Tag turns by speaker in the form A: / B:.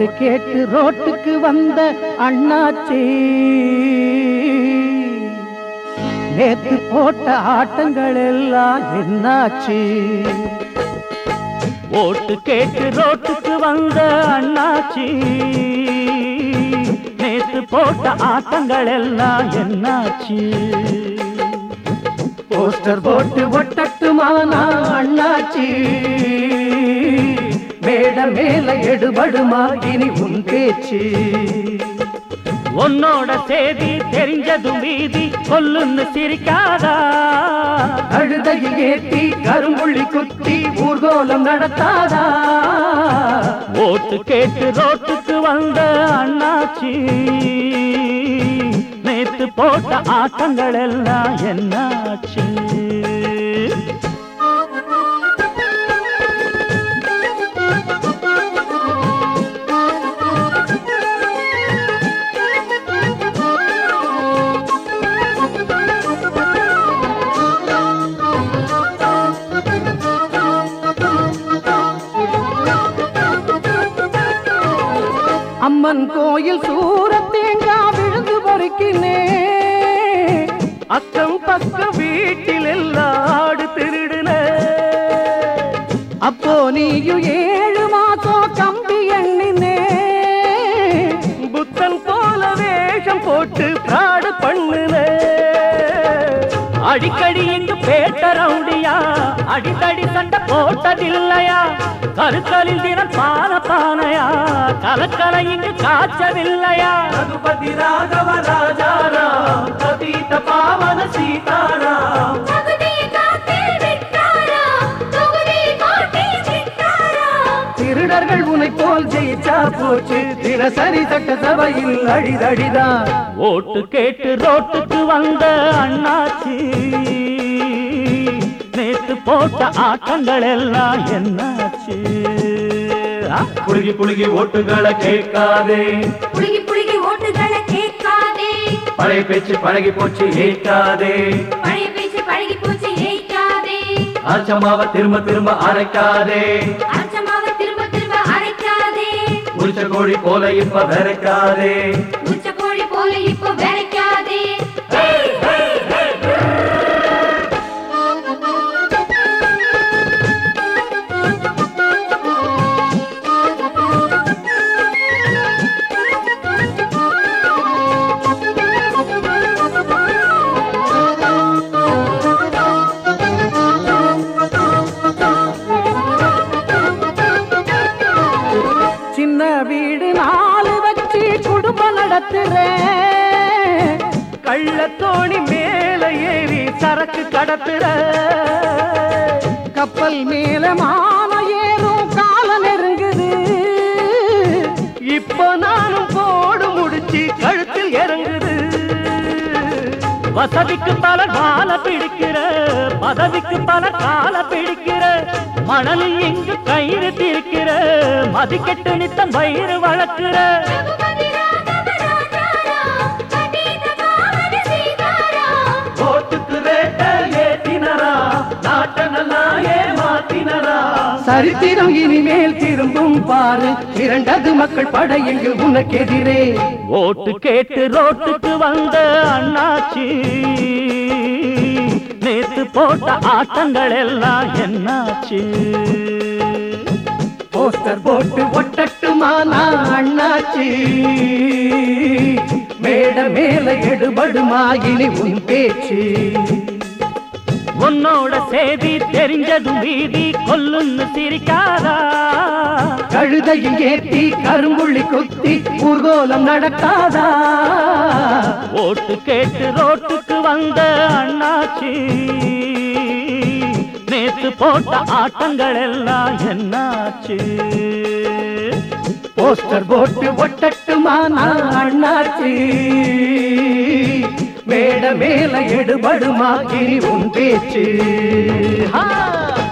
A: ஓட்டு கேட்டு ரோட்டுக்கு வந்த அண்ணாச்சி நேத்து போட்ட ஆட்டங்கள் எல்லாம் என்னாச்சு
B: ஓட்டு கேட்டு ரோட்டுக்கு வந்த அண்ணாச்சி நேத்து போட்ட ஆட்டங்கள் எல்லாம் என்னாச்சு
A: போஸ்டர் போட்டு ஒட்டட்டுமானா அண்ணாச்சி மேட மேல எடுபடுமா இனி உன் பேச்சு
B: உன்னோட செய்தி தெரிஞ்சதும் வீதி கொல்லுன்னு சிரிக்காதா
A: கழுதையில் ஏத்தி கரும்புள்ளி குத்தி ஊர்கோலம் நடத்தாதா
B: ஓட்டு கேட்டு ரோட்டுக்கு வந்த அண்ணாச்சி நேத்து போட்ட ஆட்டங்கள் எல்லாம் என்னாச்சு
A: அம்மன் கோயில் சூர தேங்காய் விழுந்து பொறுக்கினே
B: அக்கம் பக்கம் வீட்டில் எல்லாம் ஆடு திருடுன
A: அப்போ நீயும் ஏழு மாசம் கம்பி எண்ணினே
B: புத்தன் போல வேஷம் போட்டு பிராடு பண்ணுன அடிக்கடி இங்கு பேட்ட ரவுடியா அடித்தடி சண்டை போட்டதில்லையா கருத்தலில் தினம் பான பானையா கலக்கலை இங்கு காய்ச்சவில்லையா ரகுபதி ராகவ ராஜாராம் கதீத பாவன சீதாராம்
A: திருடர்கள் உனை போல் ஜெயிச்சா போச்சு தினசரி சட்டசபையில் அடிதடிதான்
B: ஓட்டு கேட்டு ரோட்டுக்கு வந்த அண்ணாச்சி நேத்து போட்ட ஆட்டங்கள் எல்லாம் என்னாச்சு ஆ?
C: புழுகி புழுகி ஓட்டுகளை கேட்காதே
D: புடுங்கி புடுங்கி ஓட்டுகளை கேட்காதே
C: பழைய பேச்சு பழகி போச்சு ஏற்காதே
D: பழைய பேச்சு பழகி போச்சு ஏய்க்காதே
C: ஆச்சமாவ திரும்ப திரும்ப அரைக்காதே
D: அச்சமாக திரும்ப திரும்ப அரைக்காதே
C: உரிச்ச கோழி போல இப்ப விரைக்காதே
D: உச்ச கோழி போல இப்போ விரைக்காதே
A: சின்ன வீடு நாலு வச்சு குடும்பம் நடத்துறேன்
B: கள்ளத்தோணி மேல ஏறி சரக்கு கடத்துற
A: கப்பல் மேல மான ஏறும் கால நெருங்குது
B: இப்போ நானும் போடு முடிச்சு கழுத்தில் இறங்குது வசதிக்கு பல கால பிடிக்கிற பதவிக்கு பல கால பிடிக்கிற மணலில் இங்கு கயிறு தீர்க்கிற மதிக்கெட்டு நித்தம் வயிறு வளர்க்கிற
D: ரகுபதி ராகவ ராஜாராம், பண்டித பாவன சீதாராம்.
C: ஓட்டுக்கு ரேட்ட ஏத்தினரா நாட்ட நல்லா ஏமாத்தினரா
A: சரித்திரம் இனிமேல் திரும்பும் பாரு இரண்டது மக்கள் படை எங்கு உனக்கெதிரே
B: ஓட்டு கேட்டு ரோட்டுக்கு வந்த அண்ணாச்சி நேத்து போட்ட ஆட்டங்கள் எல்லாம் என்னாச்சு
A: போஸ்டர் போட்டு ஒட்டட்டுமானா அண்ணாச்சி மேட மேல எடுபடுமா இனி உன் பேச்சு
B: உன்னோட செய்தி தெரிஞ்சதும் வீதி கொல்லுன்னு சிரிக்காதா
A: கழுதையில் ஏத்தி கரும்புள்ளி குத்தி ஊர்கோலம் நடக்காதா
B: ஓட்டு கேட்டு ரோட்டுக்கு வந்த அண்ணாச்சி நேத்து போட்ட ஆட்டங்கள் எல்லாம் என்னாச்சு
A: போஸ்டர் போட்டு ஒட்டட்டுமானா அண்ணாச்சி மேட மேல எடுபடுமா இனி உன் பேச்சு
B: ஆ